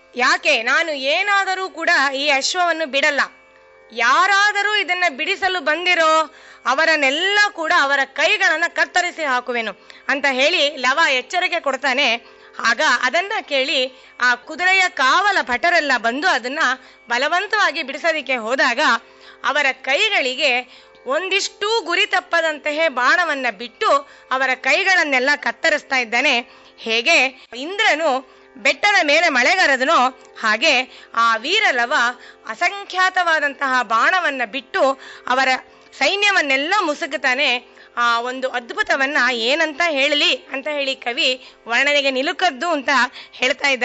ಯಾಕೆ ನಾನು ಏನಾದರೂ ಕೂಡ ಈ ಅಶ್ವವನ್ನು ಬಿಡಲ್ಲ ಯಾರಾದರೂ ಇದನ್ನ ಬಿಡಿಸಲು ಬಂದಿರೋ ಅವರನ್ನೆಲ್ಲ ಕೂಡ ಅವರ ಕೈಗಳನ್ನ ಕತ್ತರಿಸಿ ಹಾಕುವೆನು ಅಂತ ಹೇಳಿ ಲವ ಎಚ್ಚರಿಕೆ ಕೊಡ್ತಾನೆ ಆಗ ಅದನ್ನ ಕೇಳಿ ಆ ಕುದುರೆಯ ಕಾವಲ ಭಟರೆಲ್ಲ ಬಂದು ಅದನ್ನ ಬಲವಂತವಾಗಿ ಬಿಡಿಸೋದಿಕ್ಕೆ ಹೋದಾಗ ಅವರ ಕೈಗಳಿಗೆ ಒಂದಿಷ್ಟೂ ಗುರಿ ತಪ್ಪದಂತೆಯೇ ಬಾಣವನ್ನ ಬಿಟ್ಟು ಅವರ ಕೈಗಳನ್ನೆಲ್ಲ ಕತ್ತರಿಸ್ತಾ ಇದ್ದಾನೆ ಹೇಗೆ ಇಂದ್ರನು ಬೆಟ್ಟದ ಮೇಲೆ ಮಳೆಗರೆದನೋ ಹಾಗೆ ಆ ವೀರಲವ ಅಸಂಖ್ಯಾತವಾದಂತಹ ಬಾಣವನ್ನ ಬಿಟ್ಟು ಅವರ ಸೈನ್ಯವನ್ನೆಲ್ಲ ಮುಸುಗುತ್ತಾನೆ ಆ ಒಂದು ಅದ್ಭುತವನ್ನ ಏನಂತ ಹೇಳಲಿ ಅಂತ ಹೇಳಿ ಕವಿ ವರ್ಣನೆಗೆ ನಿಲುಕದ್ದು ಅಂತ ಹೇಳ್ತಾ ಇದ್ದಾರೆ